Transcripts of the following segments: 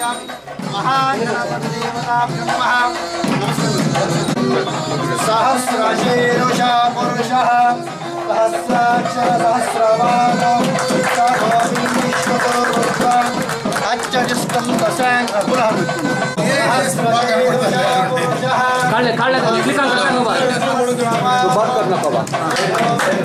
సమర్పయామి మహాగణపతిదేవతాభ్యో నమః సహస్రశీరుష పురుషः సహస్రాక్షర సహస్రవాదో काढले काढले क्लिक करता मोबाईल बात करना बाबा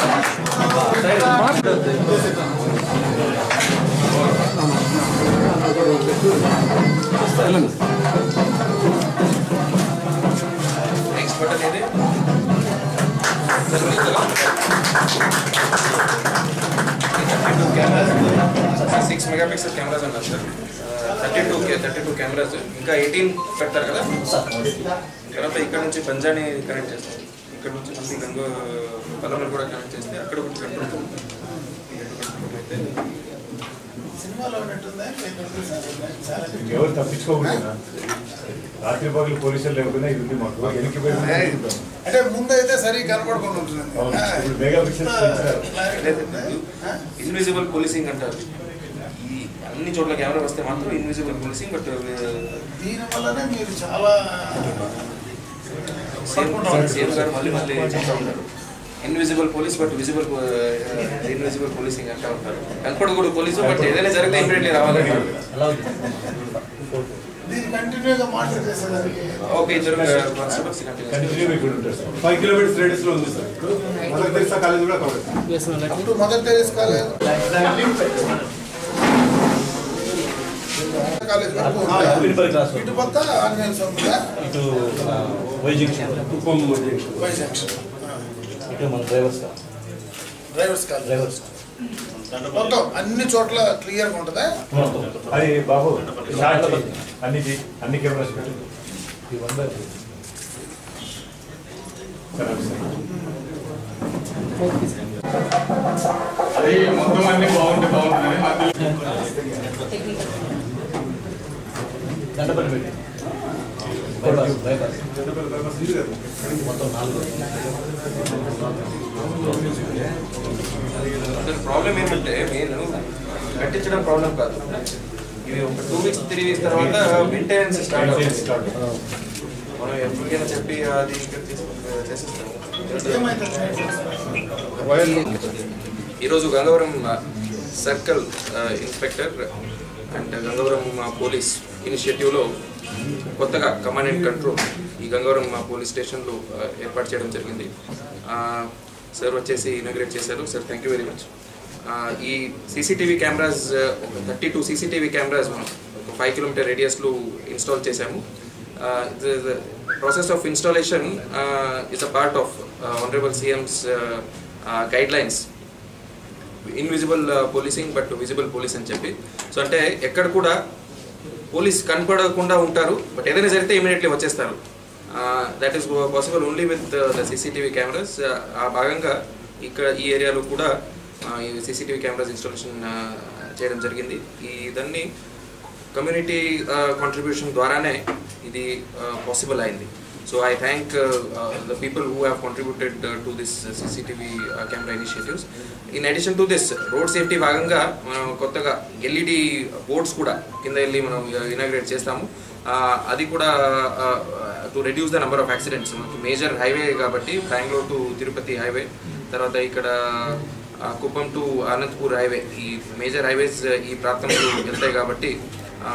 నెక్స్ట్ బటన్ ఏది సిక్స్ మెగా పిక్సెల్ కెమెరాస్ అన్నారు sir thirty two thirty two cameras ఇంకా ఎయిటీన్ పెడతారు కదా తర్వాత ఇక్కడ నుంచి పంజాని కనెక్ట్ చేస్తారు ఇక్కడ నుంచి మళ్ళీ గంగ పల్లెలు కూడా కనెక్ట్ చేస్తే అక్కడ ఒకటి కంట్రోల్ అయితే సినిమాలో ఉన్నట్టుందా చాలా ఎవరు తప్పించుకోకుండా రాత్రి పగలు పోలీసులు లేకుండా ఇది ఉంది మాకు వెనక్కి పోయి ఉంటాం. అంటే ముందైతే సరిగ్గా కనపడకుండా ఉంటుంది అవును. ఇప్పుడు మెగా పిక్సెల్స్ పెంచారు. ఇన్విజిబుల్ పోలీసింగ్ అంటారు ఈ అన్ని చోట్ల కెమెరా వస్తే మాత్రం ఇన్విజిబుల్ పోలీసింగ్ బట్ దీని వల్లనే మీరు చాలా సీఎం గారు మళ్ళీ మళ్ళీ చెప్తా ఉంటారు invisible police but visible invisible policing అంటా ఉంటారు కనపడకూడదు పోలీసు బట్ ఏదైనా జరిగితే ఇమీడియట్లీ రావాలంటారు దీన్ని కంటిన్యూగా మానిటర్ చేసేదానికి ఓకే ఇద్దరు కానిస్టేబుల్స్ కంటిన్యూ ఇక్కడ ఉంటారు సార్ ఫైవ్ కిలోమీటర్స్ రేడియస్ లో ఉంది సార్ ఇప్పుడు మనకు తెలిసిన కాలేజ్ కూడా కవర్ అప్పుడు మదర్ తెరీస్ కాలేజ్ కాలేజ్ వరకు ఉందా? వినుపల్లి క్లాస్ ఇటు పక్క ఆంజనేయ స్వామి ఉందా? ఇటు వైజింగ్ కుప్పం వై జంక్షన్ ఆ. ఇటు మన డ్రైవర్స్ డ్రైవర్స్ కాలేజ్ డ్రైవర్స్ మొత్తం అన్ని చోట్ల క్లియర్గా ఉంటుందా అది బాబు షార్ట్ చెయ్యి. అన్ని చెయ్యి. అన్ని కెమెరాస్ పెట్టు ఈ వంద సరే సార్ అది మొత్తం అన్ని బాగుంటే బాగుంటుంది దండపల్లి పెట్టి బైపాస్ బైపాస్ మొత్తం నాలుగు ప్రాబ్లం ఏమంటే మెయిన్ కట్టించడం ప్రాబ్లం కాదు ఇవి ఒక టూ వీక్స్ త్రీ వీక్స్ తర్వాత మెయింటెనెన్స్ స్టార్ట్ అవుతుంది స్టార్ట్ మనం ఎప్పటికైనా చెప్పి అది ఇక్కడ తీసుకు- చేసేస్తాము ఈరోజు Gangavaram circle inspector and Gangavaram police ఇనిషియేటివ్లో కొత్తగా కమాండ్ అండ్ కంట్రోల్ ఈ గంగవరం పోలీస్ స్టేషన్లో ఏర్పాటు చేయడం జరిగింది సార్ వచ్చేసి ఇనాగ్రేట్ చేశారు sir thank you very much ఈ సీసీటీవీ కెమెరాస్ ఒక థర్టీ టూ సీసీటీవీ కెమెరాస్ మనం ఒక ఫైవ్ కిలోమీటర్ రేడియస్లో ఇన్స్టాల్ చేశాము uh, the, the process of installation uh, is a part of uh, Honorable CM's uh, uh, guidelines. Invisible policing but visible police అని చెప్పి so అంటే ఎక్కడ కూడా పోలీస్ కనపడకుండా ఉంటారు బట్ ఏదైనా జరిగితే ఇమీడియట్లీ వచ్చేస్తారు that is possible only with the CCTV cameras ఆ భాగంగా ఇక్కడ ఈ ఏరియాలో కూడా uh, ఈ సీసీటీవీ కెమెరాస్ ఇన్స్టాలేషన్ చేయడం జరిగింది ఈ దాన్ని కమ్యూనిటీ కాంట్రిబ్యూషన్ ద్వారానే ఇది పాసిబుల్ అయింది so I thank the people who have contributed to this CCTV camera initiatives in addition to this road safety భాగంగా మనం కొత్తగా ఎల్ఈడి బోర్డ్స్ కూడా కింద వెళ్ళి మనం ఇనాగ్రేట్ చేస్తాము Uh, అది కూడా to reduce the number of accidents మనకి మేజర్ హైవే కాబట్టి బెంగళూరు టు తిరుపతి హైవే తర్వాత ఇక్కడ ఆ, కుప్పం టు అనంతపూర్ హైవే ఈ మేజర్ హైవేస్ ఈ ప్రాంతంలో వెళ్తాయి కాబట్టి ఆ,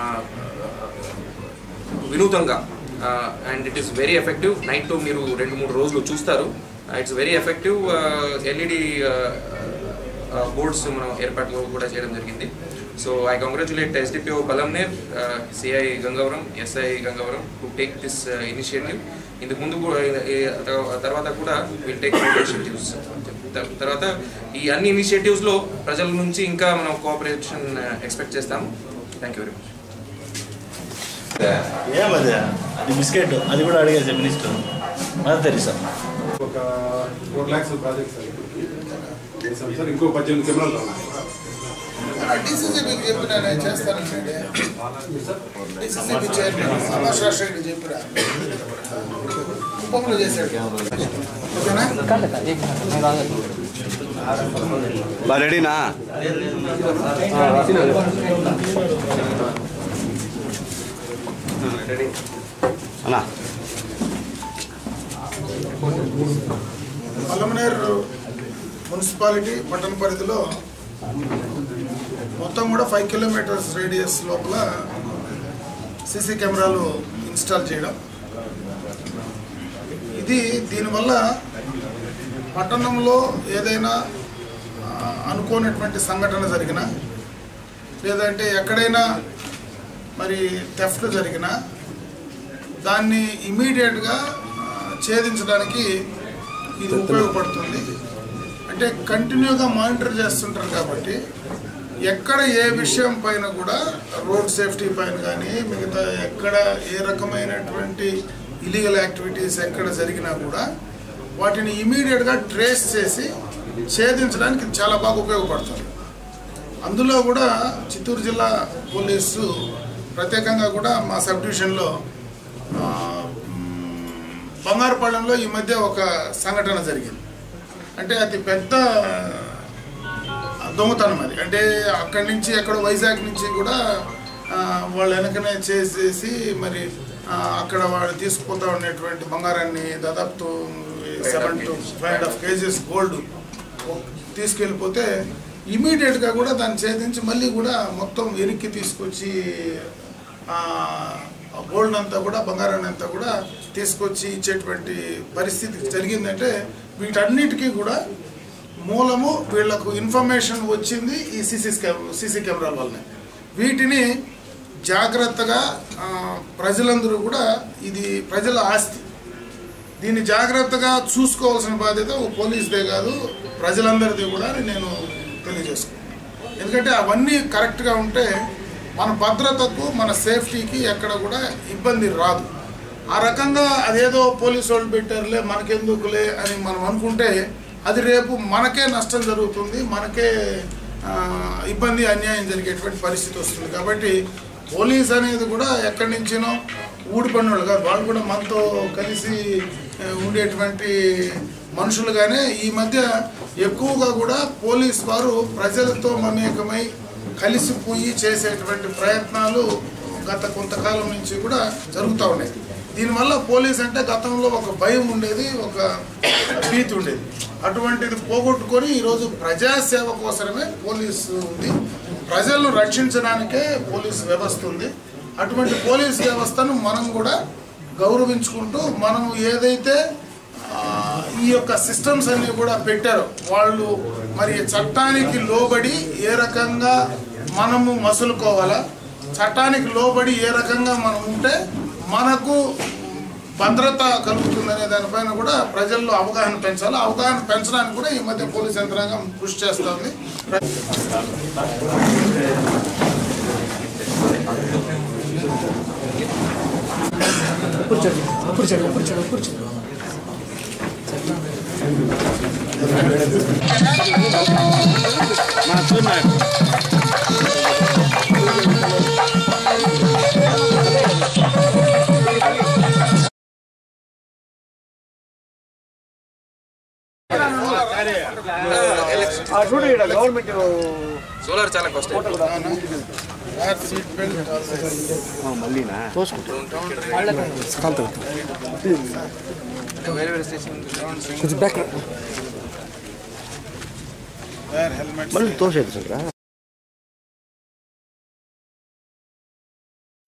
వినూతంగా and it is very effective night మీరు రెండు మూడు రోజులు చూస్తారు it's very effective LED boards మనం ఏర్పాట్లు కూడా చేయడం జరిగింది so I congratulate SDPO Palamaner CI Gangavaram SI Gangavaram to take this initiative ఇందుకు ముందు కూడా ఈ తర్వాత కూడా విల్ టేక్ ఇనిషియేటివ్స్ తర్వాత ఈ అన్ని ఇనిషియేటివ్స్లో ప్రజల నుంచి ఇంకా మనం కోఆపరేషన్ ఎక్స్పెక్ట్ చేస్తాము థ్యాంక్ యూ వెరీ మచ్ ఏమది అది బిస్కెట్ అది కూడా అడిగేది మినిస్టర్ మన తెలుసా ఒక ఫోర్ ల్యాక్స్ ప్రాజెక్ట్ సార్ ఇప్పటికి చేసాం సార్ ఇంకో పద్దెనిమిది కెమెరాలు రావాలి డిసిసిబికి చెప్పిన నేను చేస్తానండి డిసిసిబి చైర్మన్ సుభాష్ రాష్ట్ర రెడ్డి చెప్పిన కుప్పంలో చేశాడు ఓకేనా काढले का एक मिनिट मी राहतो రెడీనా రెడీ పల్లమనేరు మున్సిపాలిటీ పట్టణ పరిధిలో మొత్తం కూడా ఫైవ్ కిలోమీటర్స్ రేడియస్ లోపల సీసీ కెమెరాలు ఇన్స్టాల్ చేయడం ఇది దీనివల్ల పట్టణంలో ఏదైనా ఆ, అనుకోనటువంటి సంఘటన జరిగినా లేదంటే ఎక్కడైనా మరి థెఫ్ట్ జరిగినా దాన్ని ఇమీడియట్గా ఛేదించడానికి ఇది ఉపయోగపడుతుంది అంటే కంటిన్యూగా మానిటర్ చేస్తుంటారు కాబట్టి ఎక్కడ ఏ విషయం పైన కూడా రోడ్ సేఫ్టీ పైన కానీ మిగతా ఎక్కడ ఏ రకమైనటువంటి ఇలీగల్ యాక్టివిటీస్ ఎక్కడ జరిగినా కూడా వాటిని ఇమీడియట్గా ట్రేస్ చేసి ఛేదించడానికి ఇది చాలా బాగా ఉపయోగపడుతుంది అందులో కూడా చిత్తూరు జిల్లా పోలీసు ప్రత్యేకంగా కూడా మా సబ్ డివిజన్లో ఆ, మ్, బంగారుపాలెంలో ఈ మధ్య ఒక సంఘటన జరిగింది అంటే అతి పెద్ద దొంగతనం అది అంటే అక్కడి నుంచి ఎక్కడో వైజాగ్ నుంచి కూడా ఆ, వాళ్ళు వెనకనే చేసేసి మరి ఆ, అక్కడ వాళ్ళు తీసుకుపోతా ఉండేటువంటి బంగారాన్ని దాదాపు seven to five and half kgs gold తీసుకెళ్ళిపోతే ఇమీడియట్గా కూడా దాన్ని ఛేదించి మళ్ళీ కూడా మొత్తం వెనక్కి తీసుకొచ్చి ఆ గోల్డ్ అంతా కూడా బంగారాన్ని అంతా కూడా తీసుకొచ్చి ఇచ్చేటువంటి పరిస్థితి జరిగిందంటే వీటన్నిటికీ కూడా మూలము వీళ్లకు ఇన్ఫర్మేషన్ వచ్చింది ఈ సీసీ సీసీ కెమెరాల వల్లనే వీటిని జాగ్రత్తగా ఆ, ప్రజలందరూ కూడా ఇది ప్రజల ఆస్తి దీన్ని జాగ్రత్తగా చూసుకోవాల్సిన బాధ్యత ఓ పోలీసుదే కాదు ప్రజలందరిది కూడా అని నేను తెలియజేసుకున్నాను ఎందుకంటే అవన్నీ కరెక్ట్గా ఉంటే మన భద్రతకు మన సేఫ్టీకి ఎక్కడ కూడా ఇబ్బంది రాదు ఆ రకంగా అదేదో పోలీసు వాళ్ళు పెట్టారులే మనకెందుకులే అని మనం అనుకుంటే అది రేపు మనకే నష్టం జరుగుతుంది మనకే ఆ, ఇబ్బంది అన్యాయం జరిగేటువంటి పరిస్థితి వస్తుంది కాబట్టి పోలీస్ అనేది కూడా ఎక్కడి నుంచినో ఊడిపడినోళ్ళు కాదు వాళ్ళు కూడా మనతో కలిసి ఆ, ఉండేటువంటి మనుషులుగానే ఈ మధ్య ఎక్కువగా కూడా పోలీస్ వారు ప్రజలతో మమేకమై కలిసిపోయి చేసేటువంటి ప్రయత్నాలు గత కొంతకాలం నుంచి కూడా జరుగుతూ ఉన్నాయి దీనివల్ల పోలీస్ అంటే గతంలో ఒక భయం ఉండేది ఒక భీతి ఉండేది అటువంటిది పోగొట్టుకొని ఈరోజు ప్రజాసేవ కోసమే పోలీసు ఉంది ప్రజలను రక్షించడానికే పోలీస్ వ్యవస్థ ఉంది అటువంటి పోలీస్ వ్యవస్థను మనం కూడా గౌరవించుకుంటూ మనం ఏదైతే ఆ, ఈ యొక్క సిస్టమ్స్ అన్ని కూడా పెట్టారు వాళ్ళు మరి చట్టానికి లోబడి ఏ రకంగా మనము మసులుకోవాలా చట్టానికి లోబడి ఏ రకంగా మనం ఉంటే మనకు భద్రత కలుగుతుందనే దానిపైన కూడా ప్రజల్లో అవగాహన పెంచాలి అవగాహన పెంచడానికి కూడా ఈ మధ్య పోలీస్ యంత్రాంగం కృషి చేస్తుంది గవర్నమెంట్ సోలార్ చాలా కాస్ట్ సీట్ బెల్ట్ వేరే వేరే స్టేషన్ హెల్మెట్ మళ్ళీ తోసేది సార్